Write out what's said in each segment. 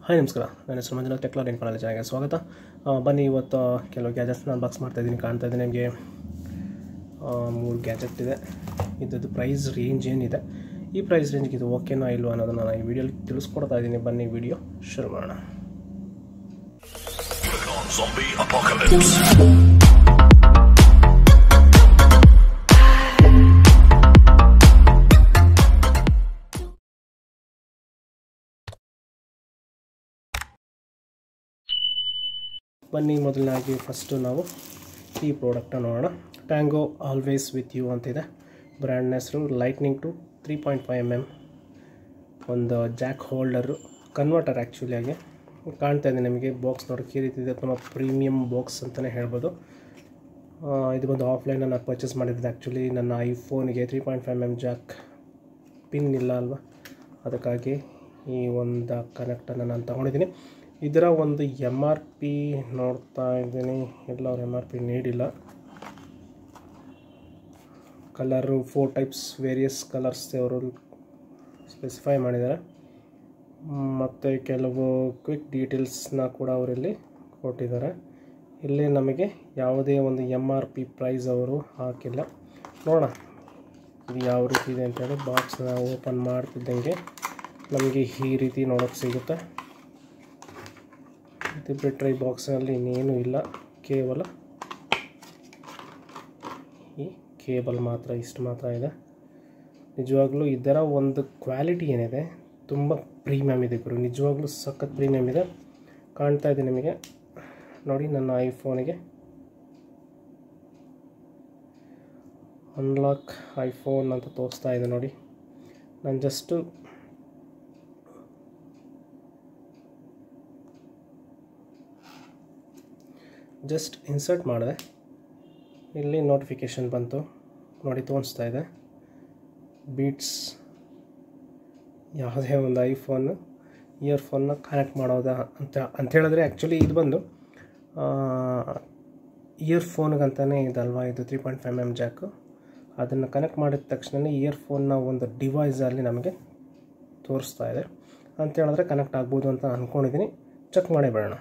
Hi ನಮಸ್ಕಾರ ನನ್ನ ಹೆಸರು ಮಂಜುನಾಥ್ ಟೆಕ್ಲಾರ್ ಇನ್ ಕಾಲೇಜ್ ಚಾನಲ್ಗೆ ಸ್ವಾಗತ ಆ, ಬನ್ನಿ ಇವತ್ತು ಕೆಲವು ಗ್ಯಾಜೆಟ್ಸ್ನ ಅನ್ಬಾಕ್ಸ್ ಮಾಡ್ತಾ ಇದ್ದೀನಿ ಕಾಣ್ತಾ ಇದ್ದೀನಿ ನಿಮಗೆ ಮೂರು ಗ್ಯಾಜೆಟ್ ಇದೆ ಇದ್ದದ್ದು ಪ್ರೈಸ್ ರೇಂಜ್ ಏನಿದೆ ಈ ಪ್ರೈಸ್ ರೇಂಜ್ಗೆ ಇದು ಓಕೆನಾ ಇಲ್ವಾ ಅನ್ನೋದನ್ನು ನಾನು ಈ ವಿಡಿಯೋಲಿ ತಿಳಿಸ್ಕೊಡ್ತಾ ಇದ್ದೀನಿ ಬನ್ನಿ ವಿಡಿಯೋ ಶುರು ಮಾಡೋಣ on zombie apocalypse. ಬನ್ನಿ ಮೊದಲನಾಗಿ ಫಸ್ಟು ನಾವು ಈ ಪ್ರಾಡಕ್ಟನ್ನು ನೋಡೋಣ ಟ್ಯಾಂಗೋ ಆಲ್ವೇಸ್ ವಿತ್ ಯು ಅಂತಿದೆ ಬ್ರ್ಯಾಂಡ್ನ ಹೆಸರು lightning to three point five M M ಒಂದು ಜಾಕ್ ಹೋಲ್ಡರು ಕನ್ವರ್ಟರ್ ಆ್ಯಕ್ಚುಲಿಯಾಗಿ ಕಾಣ್ತಾ ಇದೆ ನಿಮಗೆ ಬಾಕ್ಸ್ ನೋಡೋಕ್ಕೆ ಈ ರೀತಿ ಇದೆ ತುಂಬ ಪ್ರೀಮಿಯಮ್ ಬಾಕ್ಸ್ ಅಂತಲೇ ಹೇಳ್ಬೋದು ಆ, ಇದು ಬಂದು ಆಫ್ಲೈನಲ್ಲಿ ನಾನು ಪರ್ಚೇಸ್ ಮಾಡಿದ್ದೆ ಆ್ಯಕ್ಚುಲಿ ನನ್ನ ಐಫೋನಿಗೆ three point five M jack pin ಇಲ್ಲ ಅಲ್ವಾ ಅದಕ್ಕಾಗಿ ಈ ಒಂದು ಕನೆಕ್ಟನ್ನು ನಾನು ತೊಗೊಂಡಿದ್ದೀನಿ ಇದರ ಒಂದು ಎಮ್ ಆರ್ ಪಿ ನೋಡ್ತಾ ಇದ್ದೀನಿ ಎಲ್ಲ ಅವ್ರು ಎಮ್ ಆರ್ ಪಿ ನೀಡಿಲ್ಲ colour four types various colours ಅವರು ಸ್ಪೆಸಿಫೈ ಮಾಡಿದ್ದಾರೆ ಮತ್ತು ಕೆಲವು ಕ್ವಿಕ್ ಡೀಟೇಲ್ಸ್ನ ಕೂಡ ಅವರಲ್ಲಿ ಕೊಟ್ಟಿದ್ದಾರೆ ಇಲ್ಲಿ ನಮಗೆ ಯಾವುದೇ ಒಂದು ಎಮ್ ಆರ್ ಪಿ ಪ್ರೈಸ್ ಅವರು ಹಾಕಿಲ್ಲ ನೋಡೋಣ ಇದು ಯಾವ ರೀತಿ ಇದೆ ಅಂತೇಳಿ ಬಾಕ್ಸ್ನ ಓಪನ್ ಮಾಡ್ತಿದ್ದಂಗೆ ನಮಗೆ ಈ ರೀತಿ ನೋಡೋಕ್ಕೆ ಸಿಗುತ್ತೆ ಇದು ಬಿಟ್ಟರೆ ಈ ಬಾಕ್ಸ್ನಲ್ಲಿ ಇನ್ನೇನು ಇಲ್ಲ ಕೇವಲ ಈ ಕೇಬಲ್ ಮಾತ್ರ ಇಷ್ಟು ಮಾತ್ರ ಇದೆ ನಿಜವಾಗ್ಲೂ ಇದರ ಒಂದು ಕ್ವಾಲಿಟಿ ಏನಿದೆ ತುಂಬ ಪ್ರೀಮಿಯಮ್ ಇದೆ ಗುರು ನಿಜವಾಗ್ಲೂ ಸಖತ್ ಪ್ರೀಮಿಯಮ್ ಇದೆ ಕಾಣ್ತಾ ಇದೆ ನಿಮಗೆ ನೋಡಿ ನನ್ನ ಐಫೋನಿಗೆ ಅನ್ಲಾಕ್ ಐಫೋನ್ ಅಂತ ತೋರಿಸ್ತಾ ಇದೆ ನೋಡಿ ನಾನು ಜಸ್ಟು ಜಸ್ಟ್ ಇನ್ಸರ್ಟ್ ಮಾಡಿದೆ ಇಲ್ಲಿ ನೋಟಿಫಿಕೇಷನ್ ಬಂತು ನೋಡಿ ತೋರಿಸ್ತಾ ಇದೆ ಬೀಟ್ಸ್ ಯಾವುದೇ ಒಂದು ಐಫೋನ್ ಇಯರ್ಫೋನ್ನ ಕನೆಕ್ಟ್ ಮಾಡೋದಾ ಅಂತ ಅಂತ ಹೇಳಿದ್ರೆ ಆ್ಯಕ್ಚುಲಿ ಇದು ಬಂದು ಇಯರ್ಫೋನ್ಗಂತಲೇ ಇದಲ್ವಾ ಇದು three point five M jack ಅದನ್ನು ಕನೆಕ್ಟ್ ಮಾಡಿದ ತಕ್ಷಣ ಇಯರ್ಫೋನ್ನ ಒಂದು ಡಿವೈಸಲ್ಲಿ ನಮಗೆ ತೋರಿಸ್ತಾ ಇದೆ ಅಂತ ಹೇಳಿದ್ರೆ ಕನೆಕ್ಟ್ ಆಗ್ಬೋದು ಅಂತ ಅಂದ್ಕೊಂಡಿದ್ದೀನಿ ಚೆಕ್ ಮಾಡೇ ಬಿಡೋಣ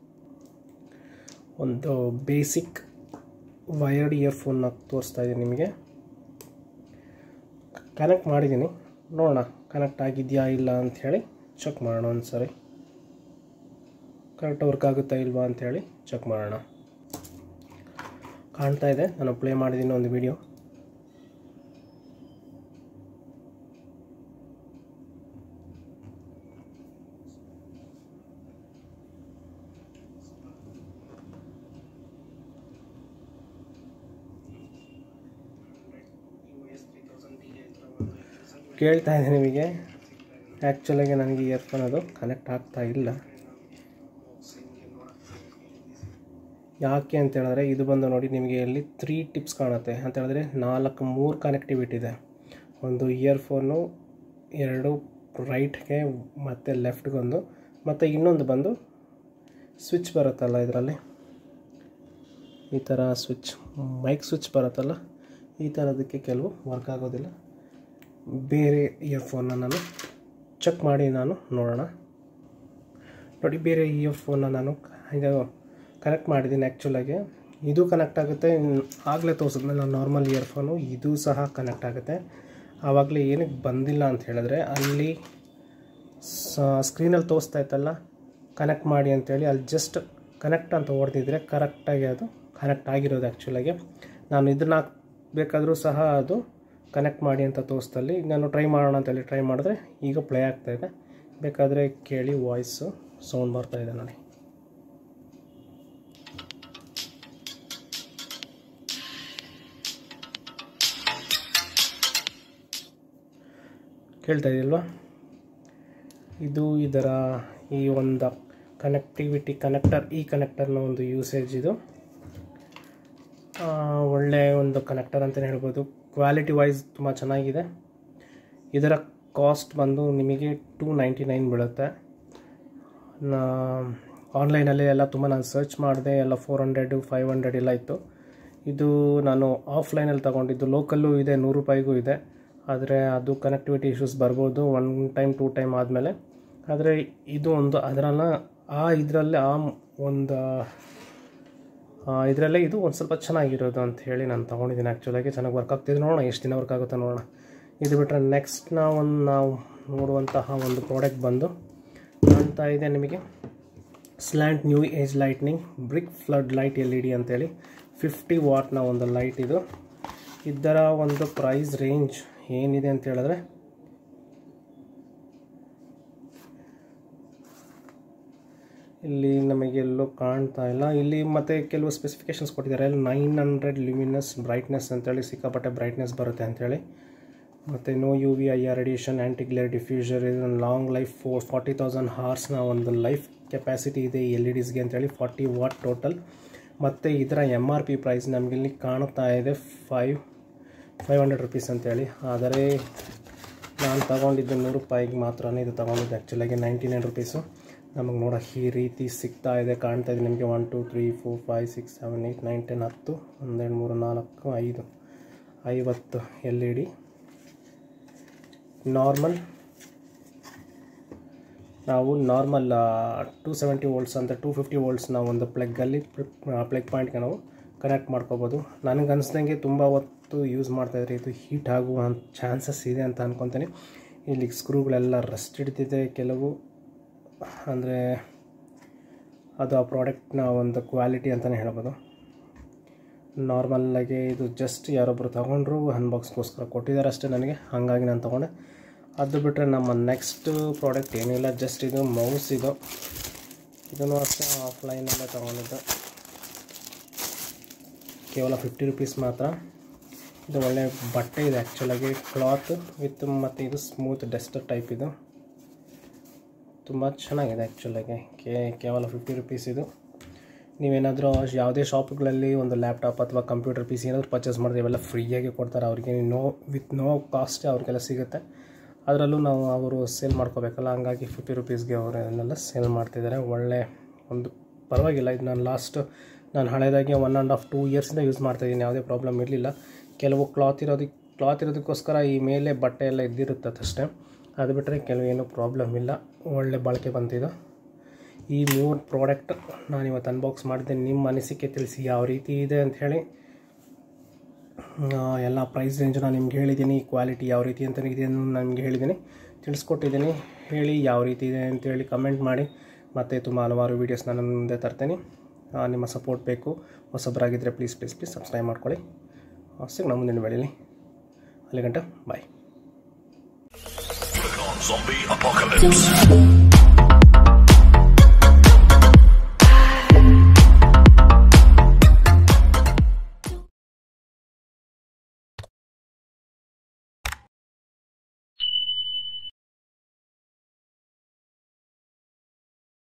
ಒಂದು ಬೇಸಿಕ್ ವಯರ್ಡ್ ಇಯರ್ಫೋನ್ನ ತೋರಿಸ್ತಾ ಇದ್ದೀನಿ ನಿಮಗೆ ಕನೆಕ್ಟ್ ಮಾಡಿದ್ದೀನಿ ನೋಡೋಣ ಕನೆಕ್ಟ್ ಆಗಿದೆಯಾ ಇಲ್ಲ ಅಂಥೇಳಿ ಚೆಕ್ ಮಾಡೋಣ ಒಂದು ಸರಿ ಕರೆಕ್ಟ್ ವರ್ಕ್ ಆಗುತ್ತಾ ಇಲ್ವಾ ಅಂಥೇಳಿ ಚೆಕ್ ಮಾಡೋಣ ಕಾಣ್ತಾ ಇದೆ ನಾನು ಪ್ಲೇ ಮಾಡಿದ್ದೀನಿ ಒಂದು ವಿಡಿಯೋ ಕೇಳ್ತಾ ಇದೆ ನಿಮಗೆ ಆ್ಯಕ್ಚುಲಾಗಿ ನನಗೆ ಇಯರ್ಫೋನ್ ಅದು ಕನೆಕ್ಟ್ ಆಗ್ತಾ ಇಲ್ಲ ಯಾಕೆ ಅಂತ ಹೇಳಿದ್ರೆ ಇದು ಬಂದು ನೋಡಿ ನಿಮಗೆ ಇಲ್ಲಿ ತ್ರೀ ಟಿಪ್ಸ್ ಕಾಣುತ್ತೆ ಅಂತ ಹೇಳಿದ್ರೆ ನಾಲ್ಕು ಮೂರು ಕನೆಕ್ಟಿವಿಟಿ ಇದೆ ಒಂದು ಇಯರ್ಫೋನು ಎರಡು ರೈಟ್ಗೆ ಮತ್ತು ಲೆಫ್ಟ್ಗೊಂದು ಮತ್ತು ಇನ್ನೊಂದು ಬಂದು ಸ್ವಿಚ್ ಬರುತ್ತಲ್ಲ ಇದರಲ್ಲಿ ಈ ಥರ ಸ್ವಿಚ್ ಮೈಕ್ ಸ್ವಿಚ್ ಬರುತ್ತಲ್ಲ ಈ ಥರದಕ್ಕೆ ಕೆಲವು ವರ್ಕ್ ಆಗೋದಿಲ್ಲ ಬೇರೆ ಇಯರ್ಫೋನ್ನ ನಾನು ಚೆಕ್ ಮಾಡಿ ನಾನು ನೋಡೋಣ ನೋಡಿ ಬೇರೆ ಇಯರ್ಫೋನ್ನ ನಾನು ಇದು ಕನೆಕ್ಟ್ ಮಾಡಿದ್ದೀನಿ ಆ್ಯಕ್ಚುಲಾಗಿ ಇದು ಕನೆಕ್ಟ್ ಆಗುತ್ತೆ ಆಗಲೇ ತೋರಿಸಿದ್ಮೇಲೆ ನಾನು ನಾರ್ಮಲ್ ಇಯರ್ಫೋನು ಇದು ಸಹ ಕನೆಕ್ಟ್ ಆಗುತ್ತೆ ಆವಾಗಲೇ ಏನಕ್ಕೆ ಬಂದಿಲ್ಲ ಅಂತ ಹೇಳಿದ್ರೆ ಅಲ್ಲಿ ಸ್ಕ್ರೀನಲ್ಲಿ ತೋರಿಸ್ತಾ ಇತ್ತಲ್ಲ ಕನೆಕ್ಟ್ ಮಾಡಿ ಅಂತೇಳಿ ಅಲ್ಲಿ ಜಸ್ಟ್ ಕನೆಕ್ಟ್ ಅಂತ ಹೊಡೆದಿದ್ರೆ ಕರೆಕ್ಟಾಗಿ ಅದು ಕನೆಕ್ಟ್ ಆಗಿರೋದು ಆ್ಯಕ್ಚುಲಾಗಿ ನಾನು ಇದನ್ನು ಬೇಕಾದರೂ ಸಹ ಅದು ಕನೆಕ್ಟ್ ಮಾಡಿ ಅಂತ ತೋರಿಸ್ತಲ್ಲಿ ನಾನು ಟ್ರೈ ಮಾಡೋಣ ಅಂತೇಳಿ ಟ್ರೈ ಮಾಡಿದ್ರೆ ಈಗ ಪ್ಲೇ ಆಗ್ತಾಯಿದೆ ಬೇಕಾದರೆ ಕೇಳಿ ವಾಯ್ಸು ಸೌಂಡ್ ಬರ್ತಾ ಇದೆ ನೋಡಿ ಕೇಳ್ತಾ ಇದೆಯಲ್ವಾ ಇದು ಇದರ ಈ ಒಂದು ಕನೆಕ್ಟಿವಿಟಿ ಕನೆಕ್ಟರ್ ಈ ಕನೆಕ್ಟರ್ನ ಒಂದು ಯೂಸೇಜ್ ಇದು ಆ, ಒಳ್ಳೆಯ ಒಂದು ಕನೆಕ್ಟರ್ ಅಂತಲೇ ಹೇಳ್ಬೋದು ಕ್ವಾಲಿಟಿ ವೈಸ್ ತುಂಬ ಚೆನ್ನಾಗಿದೆ ಇದರ ಕಾಸ್ಟ್ ಬಂದು ನಿಮಗೆ ಟೂ ನೈಂಟಿ ನೈನ್ ಬೀಳುತ್ತೆ ನಾ ಆನ್ಲೈನಲ್ಲಿ ಎಲ್ಲ ತುಂಬ ನಾನು ಸರ್ಚ್ ಮಾಡಿದೆ ಎಲ್ಲ ಫೋರ್ ಹಂಡ್ರೆಡು ಫೈವ್ ಹಂಡ್ರೆಡ್ ಎಲ್ಲ ಇತ್ತು ಇದು ನಾನು ಆಫ್ಲೈನಲ್ಲಿ ತೊಗೊಂಡಿದ್ದು ಲೋಕಲ್ಲೂ ಇದೆ ನೂರು ರೂಪಾಯಿಗೂ ಇದೆ ಆದರೆ ಅದು ಕನೆಕ್ಟಿವಿಟಿ ಇಶ್ಯೂಸ್ ಬರ್ಬೋದು ಒನ್ ಟೈಮ್ ಟೂ ಟೈಮ್ ಆದಮೇಲೆ ಆದರೆ ಇದು ಒಂದು ಅದರಲ್ಲ ಆ ಇದರಲ್ಲಿ ಆ ಒಂದು ಇದರಲ್ಲೇ ಇದು ಒಂದು ಸ್ವಲ್ಪ ಚೆನ್ನಾಗಿರೋದು ಅಂತ ಹೇಳಿ ನಾನು ತೊಗೊಂಡಿದ್ದೀನಿ ಆ್ಯಕ್ಚುಲಾಗಿ ಚೆನ್ನಾಗಿ ವರ್ಕ್ ಆಗ್ತಿದೆ ನೋಡೋಣ ಎಷ್ಟು ದಿನ ವರ್ಕ್ ಆಗುತ್ತೆ ನೋಡೋಣ ಇದು ಬಿಟ್ಟರೆ ನೆಕ್ಸ್ಟ್ ನಾವು ನಾವು ನೋಡುವಂತಹ ಒಂದು ಪ್ರಾಡಕ್ಟ್ ಬಂದು ಕಾಣ್ತಾ ಇದೆ ನಿಮಗೆ slant new age lightning brick flood light L E D ಅಂತೇಳಿ ಫಿಫ್ಟಿ ವಾಟ್ನ ಒಂದು ಲೈಟ್ ಇದು ಇದರ ಒಂದು ಪ್ರೈಸ್ ರೇಂಜ್ ಏನಿದೆ ಅಂತ ಹೇಳಿದ್ರೆ ಇಲ್ಲಿ ನಮಗೆ ಎಲ್ಲೂ ಕಾಣ್ತಾ ಇಲ್ಲ ಇಲ್ಲಿ ಮತ್ತು ಕೆಲವು ಸ್ಪೆಸಿಫಿಕೇಷನ್ಸ್ ಕೊಟ್ಟಿದ್ದಾರೆ ಅಲ್ಲಿ ನೈನ್ ಹಂಡ್ರೆಡ್ ಲ್ಯೂಮಿನಸ್ ಬ್ರೈಟ್ನೆಸ್ ಅಂತೇಳಿ ಸಿಕ್ಕಾಪಟ್ಟೆ ಬ್ರೈಟ್ನೆಸ್ ಬರುತ್ತೆ ಅಂತೇಳಿ ಮತ್ತು no U V I R radiation anti glare diffuser ಇದು long life four forty thousand ಹಾರ್ಸ್ನ ಒಂದು ಲೈಫ್ ಕೆಪಾಸಿಟಿ ಇದೆ ಎಲ್ ಇ ಡಿಸ್ಗೆ ಅಂತೇಳಿ ಫಾರ್ಟಿ ವಾಟ್ ಟೋಟಲ್ ಮತ್ತು ಇದರ ಎಮ್ ಆರ್ ಪಿ ಪ್ರೈಸ್ ನಮಗಿಲ್ಲಿ ಕಾಣ್ತಾ ಇದೆ ಫೈವ್ ಫೈವ್ ಹಂಡ್ರೆಡ್ ರುಪೀಸ್ ಅಂತೇಳಿ ಆದರೆ ನಾನು ತಗೊಂಡಿದ್ದು ನೂರು ರೂಪಾಯಿಗೆ ಮಾತ್ರ ಇದು ತೊಗೊಂಡಿದ್ದು ಆ್ಯಕ್ಚುಲಾಗಿ ನೈಂಟಿ ನೈನ್ ರುಪೀಸು ನಮಗೆ ನೋಡೋ ಈ ರೀತಿ ಸಿಗ್ತಾ ಇದೆ ಕಾಣ್ತಾ ಇದೆ ನಿಮಗೆ one two three four five six seven eight nine ten ಹತ್ತು ಒಂದೆರಡು ಮೂರು ನಾಲ್ಕು ಐದು ಐವತ್ತು ಎಲ್ ಇ ಡಿ ನಾರ್ಮಲ್ ನಾವು ನಾರ್ಮಲ್ ಟೂ ಸೆವೆಂಟಿ ವೋಲ್ಟ್ಸ್ ಅಂತ ಟೂ ಫಿಫ್ಟಿ ವೋಲ್ಟ್ಸ್ನ ಒಂದು ಪ್ಲಗ್ಗಲ್ಲಿ ಪ್ಲಗ್ ಪಾಯಿಂಟ್ಗೆ ನಾವು ಕನೆಕ್ಟ್ ಮಾಡ್ಕೋಬೋದು ನನಗೆ ಅನಿಸ್ದಂಗೆ ತುಂಬ ಹೊತ್ತು ಯೂಸ್ ಮಾಡ್ತಾಯಿದ್ರೆ ಇದು ಹೀಟ್ ಆಗುವ ಚಾನ್ಸಸ್ ಇದೆ ಅಂತ ಅಂದ್ಕೊತೀನಿ ಇಲ್ಲಿ ಸ್ಕ್ರೂಗಳೆಲ್ಲ ರಸ್ಟ್ ಹಿಡಿದಿದೆ ಕೆಲವು ಅಂದರೆ ಅದು ಆ ಪ್ರಾಡಕ್ಟ್ನ ಒಂದು ಕ್ವಾಲಿಟಿ ಅಂತಲೇ ಹೇಳ್ಬೋದು ನಾರ್ಮಲ್ಲಾಗಿ ಇದು ಜಸ್ಟ್ ಯಾರೊಬ್ಬರು ತೊಗೊಂಡ್ರು ಅನ್ಬಾಕ್ಸ್ಗೋಸ್ಕರ ಕೊಟ್ಟಿದ್ದಾರೆ ಅಷ್ಟೇ ನನಗೆ ಹಾಗಾಗಿ ನಾನು ತೊಗೊಂಡೆ ಅದು ಬಿಟ್ಟರೆ ನಮ್ಮ ನೆಕ್ಸ್ಟ್ ಪ್ರಾಡಕ್ಟ್ ಏನಿಲ್ಲ ಜಸ್ಟ್ ಇದು ಮೌಸ್ ಇದು ಇದನ್ನು ಅಷ್ಟೇ ಆಫ್ಲೈನಲ್ಲೇ ತೊಗೊಂಡಿದ್ದು ಕೇವಲ ಫಿಫ್ಟಿ ರುಪೀಸ್ ಮಾತ್ರ ಇದು ಒಳ್ಳೆ ಬಟ್ಟೆ ಇದೆ ಆ್ಯಕ್ಚುಲಾಗಿ ಕ್ಲಾತ್ ವಿತ್ ಮತ್ತು ಇದು ಸ್ಮೂತ್ ಡಸ್ಟರ್ ಟೈಪ್ ಇದು ತುಂಬ ಚೆನ್ನಾಗಿದೆ ಆ್ಯಕ್ಚುಲಾಗಿ ಕೇ ಕೇವಲ ಫಿಫ್ಟಿ ರುಪೀಸ್ ಇದು ನೀವೇನಾದರೂ ಯಾವುದೇ ಶಾಪ್ಗಳಲ್ಲಿ ಒಂದು ಲ್ಯಾಪ್ಟಾಪ್ ಅಥವಾ ಕಂಪ್ಯೂಟರ್ ಪಿ ಸಿ ಏನಾದರೂ ಪರ್ಚೇಸ್ ಮಾಡಿದ್ರೆ ಇವೆಲ್ಲ ಫ್ರೀಯಾಗಿ ಕೊಡ್ತಾರೆ ಅವ್ರಿಗೆ ನೋ ವಿತ್ ನೋ ಕಾಸ್ಟ್ ಅವ್ರಿಗೆಲ್ಲ ಸಿಗುತ್ತೆ ಅದರಲ್ಲೂ ನಾವು ಅವರು ಸೇಲ್ ಮಾಡ್ಕೋಬೇಕಲ್ಲ ಹಂಗಾಗಿ ಫಿಫ್ಟಿ ರುಪೀಸ್ಗೆ ಅವರು ಇದನ್ನೆಲ್ಲ ಸೇಲ್ ಮಾಡ್ತಿದ್ದಾರೆ ಒಳ್ಳೆ ಒಂದು ಪರವಾಗಿಲ್ಲ ಇದು ನಾನು ಲಾಸ್ಟ್ ನಾನು ಹಳೇದಾಗಿ ಒನ್ ಆ್ಯಂಡ್ ಹಾಫ್ ಟೂ ಇಯರ್ಸಿಂದ ಯೂಸ್ ಮಾಡ್ತಾಯಿದ್ದೀನಿ ಯಾವುದೇ ಪ್ರಾಬ್ಲಮ್ ಇರಲಿಲ್ಲ ಕೆಲವು ಕ್ಲಾತ್ ಇರೋದಕ್ಕೆ ಕ್ಲಾತ್ ಇರೋದಕ್ಕೋಸ್ಕರ ಈ ಮೇಲೆ ಬಟ್ಟೆ ಎಲ್ಲ ಇದ್ದಿರುತ್ತೆ ಅಷ್ಟೇ ಅದು ಬಿಟ್ಟರೆ ಕೆಲವೇನು ಪ್ರಾಬ್ಲಮ್ ಇಲ್ಲ ಒಳ್ಳೆ ಬಳಕೆ ಬಂತಿದ್ದು ಈ ಮೂರು ಪ್ರಾಡಕ್ಟ್ ನಾನು ಇವತ್ತು ಅನ್ಬಾಕ್ಸ್ ಮಾಡಿದ್ದೆ ನಿಮ್ಮ ಅನಿಸಿಕೆ ತಿಳಿಸಿ ಯಾವ ರೀತಿ ಇದೆ ಅಂತ ಹೇಳಿ ಎಲ್ಲ ಪ್ರೈಸ್ ರೇಂಜ್ ನಾನು ನಿಮ್ಗೆ ಹೇಳಿದ್ದೀನಿ ಕ್ವಾಲಿಟಿ ಯಾವ ರೀತಿ ಅಂತ ಇದೆ ನಾನು ನಿಮ್ಗೆ ಹೇಳಿದ್ದೀನಿ ತಿಳಿಸ್ಕೊಟ್ಟಿದ್ದೀನಿ ಹೇಳಿ ಯಾವ ರೀತಿ ಇದೆ ಅಂತೇಳಿ ಕಮೆಂಟ್ ಮಾಡಿ ಮತ್ತು ತುಂಬ ಹಲವಾರು ವೀಡಿಯೋಸ್ ನಾನು ಮುಂದೆ ತರ್ತೇನೆ ನಿಮ್ಮ ಸಪೋರ್ಟ್ ಬೇಕು ಹೊಸಬರಾಗಿದ್ದರೆ ಪ್ಲೀಸ್ ಪ್ಲೀಸ್ ಪ್ಲೀಸ್ ಸಬ್ಸ್ಕ್ರೈಬ್ ಮಾಡ್ಕೊಳ್ಳಿ ಸಿಗೋಣ ಮುಂದಿನ ಬೆಳೀಲಿ ಅಲ್ಲಿ ಗಂಟೆ ಬಾಯ್ Click on Zombie Apocalypse.